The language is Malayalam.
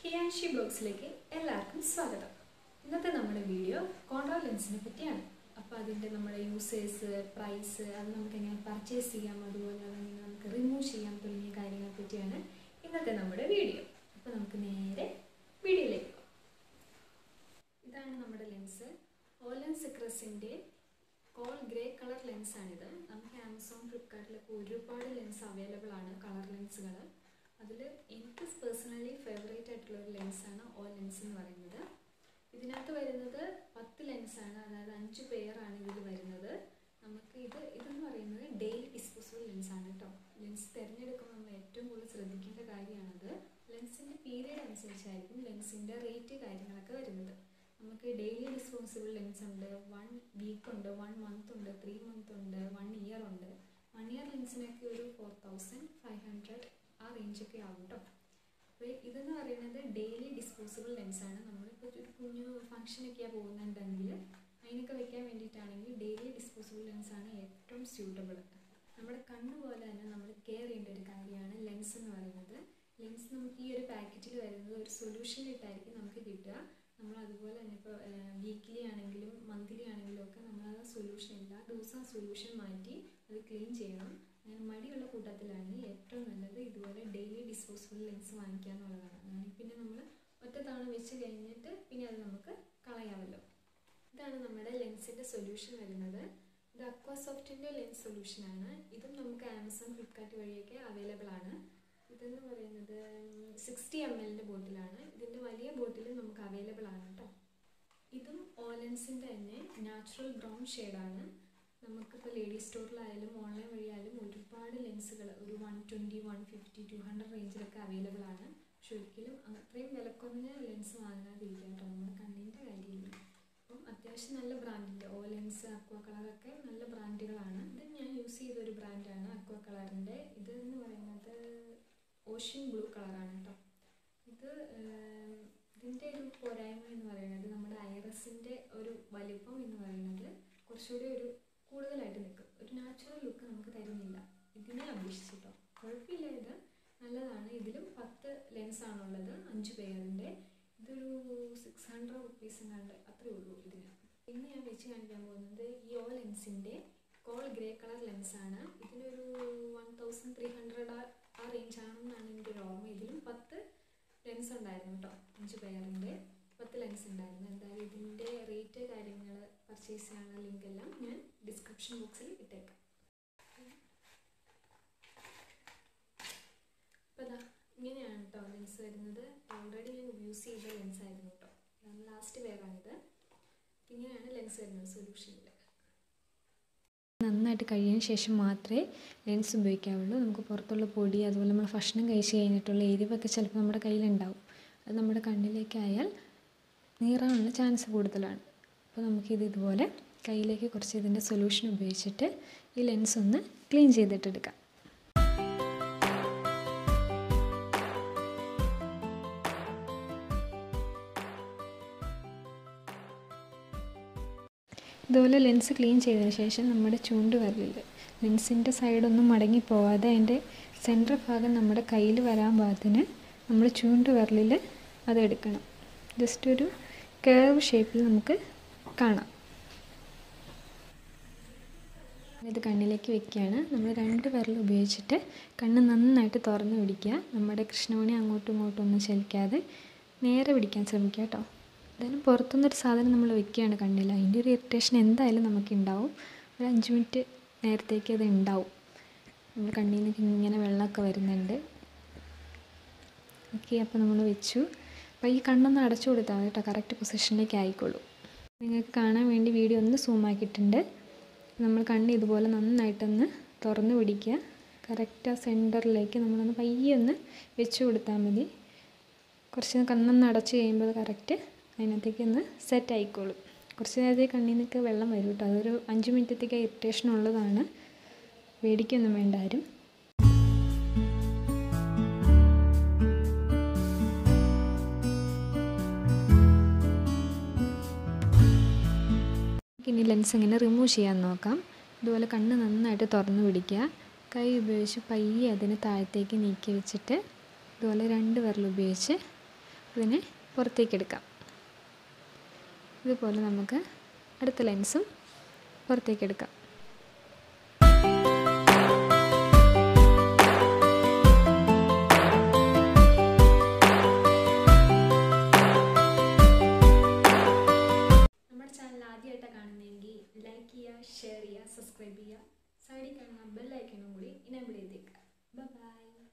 ഹിയാൻഷി ബ്ലോഗ്സിലേക്ക് എല്ലാവർക്കും സ്വാഗതം ഇന്നത്തെ നമ്മുടെ വീഡിയോ കോൺട്രാ ലെൻസിനെ പറ്റിയാണ് അപ്പോൾ അതിൻ്റെ നമ്മുടെ യൂസേഴ്സ് പ്രൈസ് അത് നമുക്ക് എങ്ങനെ പർച്ചേസ് ചെയ്യാം അതുപോലെ അതെങ്ങനെ നമുക്ക് റിമൂവ് ചെയ്യാം തുടങ്ങിയ കാര്യങ്ങളെ പറ്റിയാണ് ഇന്നത്തെ നമ്മുടെ വീഡിയോ അപ്പോൾ നമുക്ക് നേരെ വീഡിയോയിലേക്ക് പോകാം ഇതാണ് നമ്മുടെ ലെൻസ് ഓലൻസ് ക്രസിൻ്റെ കോൾ ഗ്രേ കളർ ലെൻസാണിത് നമുക്ക് ആമസോൺ ഫ്ലിപ്കാർട്ടിലൊക്കെ ഒരുപാട് ലെൻസ് അവൈലബിൾ ആണ് കളർ ലെൻസുകൾ അതിൽ എനിക്ക് പേഴ്സണലി ഫേവറേറ്റ് ആയിട്ടുള്ള ഒരു ലെൻസാണ് ഓ ലെൻസ് എന്ന് പറയുന്നത് ഇതിനകത്ത് വരുന്നത് പത്ത് ലെൻസാണ് അതായത് അഞ്ച് പെയറാണ് ഇതിൽ വരുന്നത് നമുക്ക് ഇത് ഇതെന്ന് പറയുന്നത് ഡെയിലി ഡിസ്പോസിബിൾ ലെൻസാണ് കേട്ടോ ലെൻസ് തിരഞ്ഞെടുക്കുമ്പോൾ നമ്മൾ ഏറ്റവും കൂടുതൽ ശ്രദ്ധിക്കേണ്ട കാര്യമാണത് ലെൻസിൻ്റെ പീരീഡ് അനുസരിച്ചായിരിക്കും ലെൻസിൻ്റെ റേറ്റ് കാര്യങ്ങളൊക്കെ വരുന്നത് നമുക്ക് ഡെയിലി ഡിസ്പോസിബിൾ ലെൻസ് ഉണ്ട് വൺ വീക്ക് ഉണ്ട് വൺ മന്ത് ഉണ്ട് ത്രീ മന്ത് ഉണ്ട് വൺ ഇയർ ഉണ്ട് വൺ ഇയർ ലെൻസിനൊക്കെ ഒരു ഫോർ തൗസൻഡ് ഫൈവ് ഹൺഡ്രഡ് ആ റേഞ്ചൊക്കെ ആവും കേട്ടോ അപ്പോൾ ഇതെന്ന് പറയുന്നത് ഡെയിലി ഡിസ്പോസിബിൾ ലെൻസാണ് നമ്മളിപ്പോൾ ഒരു കുഞ്ഞു ഫംഗ്ഷനൊക്കെയാണ് പോകുന്നുണ്ടെങ്കിൽ അതിനൊക്കെ വെക്കാൻ വേണ്ടിയിട്ടാണെങ്കിൽ ഡെയിലി ഡിസ്പോസിബിൾ ലെൻസാണ് ഏറ്റവും സ്യൂട്ടബിൾ നമ്മുടെ കണ്ണ് പോലെ തന്നെ നമ്മൾ കെയർ ചെയ്യേണ്ട ഒരു കാര്യമാണ് ലെൻസ് എന്ന് പറയുന്നത് ലെൻസ് നമുക്ക് ഈ ഒരു പാക്കറ്റിൽ വരുന്നത് ഒരു സൊല്യൂഷനിലിട്ടായിരിക്കും നമുക്ക് കിട്ടുക നമ്മൾ അതുപോലെ തന്നെ ഇപ്പോൾ വീക്ക്ലി ആണെങ്കിലും മന്ത്ലി ആണെങ്കിലും ഒക്കെ നമ്മൾ ആ സൊല്യൂഷൻ എല്ലാ ദിവസവും ആ സൊല്യൂഷൻ മാറ്റി അത് ക്ലീൻ ചെയ്യണം അങ്ങനെ മടിയുള്ള കൂട്ടത്തിലാണ് ഏറ്റവും നല്ലത് ഇതുപോലെ ഡെയിലി ഡിസ്പോസിബിൾ ലെൻസ് വാങ്ങിക്കുക എന്നുള്ളതാണ് അങ്ങനെ പിന്നെ നമ്മൾ ഒറ്റ തവണ വെച്ച് കഴിഞ്ഞിട്ട് പിന്നെ അത് നമുക്ക് കളയാമല്ലോ ഇതാണ് നമ്മുടെ ലെൻസിൻ്റെ സൊല്യൂഷൻ വരുന്നത് ഇത് അക്വാസോഫ്റ്റിൻ്റെ ലെൻസ് സൊല്യൂഷനാണ് ഇതും നമുക്ക് ആമസോൺ ഫ്ലിപ്കാർട്ട് വഴിയൊക്കെ അവൈലബിൾ ആണ് ഇതെന്ന് പറയുന്നത് സിക്സ്റ്റി എം എല്ലിൻ്റെ ബോട്ടിലാണ് ഇതിൻ്റെ വലിയ ബോട്ടിലും നമുക്ക് അവൈലബിൾ ആണ് കേട്ടോ ഇതും ഓലൻസിൻ്റെ തന്നെ നാച്ചുറൽ ബ്രൗൺ ഷെയ്ഡാണ് നമുക്കിപ്പോൾ ലേഡീസ് സ്റ്റോറിലായാലും ഓൺലൈൻ വഴിയായാലും ഒരുപാട് ലെൻസുകൾ ഒരു one twenty one fifty two hundred റേഞ്ചിലൊക്കെ അവൈലബിൾ ആണ് പക്ഷെ ഒരിക്കലും അത്രയും വില കുറഞ്ഞ ലെൻസ് വാങ്ങാതിരിക്കുക കേട്ടോ നമ്മുടെ കണ്ണിൻ്റെ കാര്യമില്ല അപ്പം അത്യാവശ്യം നല്ല ബ്രാൻഡിൻ്റെ ഓ ലെൻസ് അക്വ കളറൊക്കെ നല്ല ബ്രാൻഡുകളാണ് ഇത് ഞാൻ യൂസ് ചെയ്ത ഒരു ബ്രാൻഡാണ് അക്വ കളറിൻ്റെ ഇത് എന്ന് പറയുന്നത് ഓഷ്യൻ ബ്ലൂ കളറാണ് കേട്ടോ ഇത് ഇതിൻ്റെ ഒരു പോരായ്മ എന്ന് പറയുന്നത് നമ്മുടെ ഐറസിൻ്റെ ഒരു വലിപ്പം എന്ന് പറയുന്നത് കുറച്ചുകൂടി ഒരു കൂടുതലായിട്ട് നിൽക്കും ഒരു നാച്ചുറൽ ലുക്ക് നമുക്ക് തരുന്നില്ല ഇതിനെ അപേക്ഷിച്ചിട്ടോ കുഴപ്പമില്ല ഇത് നല്ലതാണ് ഇതിലും പത്ത് ലെൻസാണുള്ളത് അഞ്ച് പേരിൻ്റെ ഇതൊരു സിക്സ് ഹൺഡ്രഡ് റുപ്പീസ് എങ്ങാണ്ട് അത്രേ ഉള്ളൂ ഇതിന് ഇന്ന് ഞാൻ വെച്ച് കാണിക്കാൻ പോകുന്നത് ഈ ഓ ലെൻസിൻ്റെ കോൾ ഗ്രേ കളർ ലെൻസാണ് ഇതിനൊരു വൺ തൗസൻഡ് ത്രീ ഹൺഡ്രഡ് ആ റേഞ്ച് ആണെന്നാണ് എൻ്റെ ഒരു ഓർമ്മ ഇതിലും പത്ത് ലെൻസ് ഉണ്ടായിരുന്നു കേട്ടോ അഞ്ച് പേരിൻ്റെ പത്ത് ലെൻസ് ഉണ്ടായിരുന്നു എന്തായാലും ഇതിൻ്റെ റേറ്റ് കാര്യങ്ങൾ പർച്ചേസ് ചെയ്യാനുള്ള ലിങ്ക് എല്ലാം ഞാൻ ഡിസ്ക്രിപ്ഷൻ ബോക്സിൽ ഇട്ടേക്കാം അപ്പോൾ ഇതാ ഇങ്ങനെയാണ് കേട്ടോ ലെൻസ് വരുന്നത് ഓൾറെഡി ഞാൻ യൂസ് ചെയ്ത ലെൻസ് ആയിരുന്നു കേട്ടോ ലാസ്റ്റ് വെയറാണിത് ഇങ്ങനെയാണ് ലെൻസ് വരുന്നത് സൊല്യൂഷനിൽ നന്നായിട്ട് കഴിയുന്ന ശേഷം മാത്രമേ ലെൻസ് ഉപയോഗിക്കാവുള്ളൂ നമുക്ക് പുറത്തുള്ള പൊടി അതുപോലെ നമ്മൾ ഭക്ഷണം കഴിച്ച് കഴിഞ്ഞിട്ടുള്ള എരിവൊക്കെ ചിലപ്പോൾ നമ്മുടെ കയ്യിലുണ്ടാവും അത് നമ്മുടെ കണ്ണിലേക്കായാൽ നീറാനുള്ള ചാൻസ് കൂടുതലാണ് അപ്പോൾ നമുക്കിത് ഇതുപോലെ കയ്യിലേക്ക് കുറച്ച് ഇതിൻ്റെ സൊല്യൂഷൻ ഉപയോഗിച്ചിട്ട് ഈ ലെൻസ് ഒന്ന് ക്ലീൻ ചെയ്തിട്ടെടുക്കാം ഇതുപോലെ ലെൻസ് ക്ലീൻ ചെയ്തതിന് ശേഷം നമ്മുടെ ചൂണ്ട് വരലിൽ ലെൻസിൻ്റെ സൈഡൊന്നും മടങ്ങി പോവാതെ അതിൻ്റെ സെൻറ്റർ ഭാഗം നമ്മുടെ കയ്യിൽ വരാൻ പാകത്തിന് നമ്മൾ ചൂണ്ട് വരലിൽ അതെടുക്കണം ജസ്റ്റ് ഒരു കേർവ് ഷേപ്പിൽ നമുക്ക് കാണാം ഇത് കണ്ണിലേക്ക് വെക്കുകയാണ് നമ്മൾ രണ്ട് വിരൽ ഉപയോഗിച്ചിട്ട് കണ്ണ് നന്നായിട്ട് തുറന്ന് പിടിക്കുക നമ്മുടെ കൃഷ്ണമണി അങ്ങോട്ടും ഇങ്ങോട്ടും ഒന്നും ചലിക്കാതെ നേരെ പിടിക്കാൻ ശ്രമിക്കുക കേട്ടോ എന്തായാലും പുറത്തുനിന്നൊരു സാധനം നമ്മൾ വെക്കുകയാണ് കണ്ണിൽ അതിൻ്റെ ഒരു ഇറിറ്റേഷൻ എന്തായാലും നമുക്ക് ഉണ്ടാവും ഒരു അഞ്ച് മിനിറ്റ് നേരത്തേക്ക് അത് ഉണ്ടാവും നമ്മൾ കണ്ണിൽ നിന്ന് ഇങ്ങനെ വെള്ളമൊക്കെ വരുന്നുണ്ട് ഓക്കെ അപ്പോൾ നമ്മൾ വെച്ചു അപ്പോൾ ഈ കണ്ണൊന്ന് അടച്ചു കൊടുത്താൽ മതി കേട്ടോ കറക്റ്റ് പൊസിഷനിലേക്ക് ആയിക്കോളൂ നിങ്ങൾക്ക് കാണാൻ വേണ്ടി വീഡിയോ ഒന്ന് സൂം ആക്കിയിട്ടുണ്ട് നമ്മൾ കണ്ണ് ഇതുപോലെ നന്നായിട്ടൊന്ന് തുറന്ന് പിടിക്കുക കറക്റ്റ് ആ സെൻറ്ററിലേക്ക് നമ്മളൊന്ന് പയ്യെ ഒന്ന് വെച്ച് കൊടുത്താൽ മതി കുറച്ച് കണ്ണൊന്ന് അടച്ച് കഴിയുമ്പോൾ അത് കറക്റ്റ് അതിനകത്തേക്ക് ഒന്ന് സെറ്റ് ആയിക്കോളും കുറച്ച് നേരത്തേക്ക് കണ്ണിൽ നിന്നൊക്കെ വെള്ളം വരും കേട്ടോ അതൊരു അഞ്ച് മിനിറ്റത്തേക്ക് ഇറിറ്റേഷൻ ഉള്ളതാണ് പേടിക്കൊന്നും വേണ്ട ആരും ഇനി ലെൻസ് എങ്ങനെ റിമൂവ് ചെയ്യാൻ നോക്കാം ഇതുപോലെ കണ്ണ് നന്നായിട്ട് തുറന്നു പിടിക്കുക കൈ ഉപയോഗിച്ച് പയ്യെ അതിനെ താഴത്തേക്ക് നീക്കി വെച്ചിട്ട് ഇതുപോലെ രണ്ട് വിരൽ ഉപയോഗിച്ച് ഇതിനെ പുറത്തേക്ക് എടുക്കാം ഇതുപോലെ നമുക്ക് അടുത്ത ലെൻസും പുറത്തേക്ക് എടുക്കാം നമ്മുടെ ചാനൽ ആദ്യമായിട്ടാണ് കാണുന്നതെങ്കിൽ ലൈക്ക് ചെയ്യുക ഷെയർ ചെയ്യുക സബ്സ്ക്രൈബ് ചെയ്യുക സൈഡിൽ കാണുന്ന ബെൽ ഐക്കണും കൂടി ഇനേബിൾ ചെയ്തേക്കുക ബൈ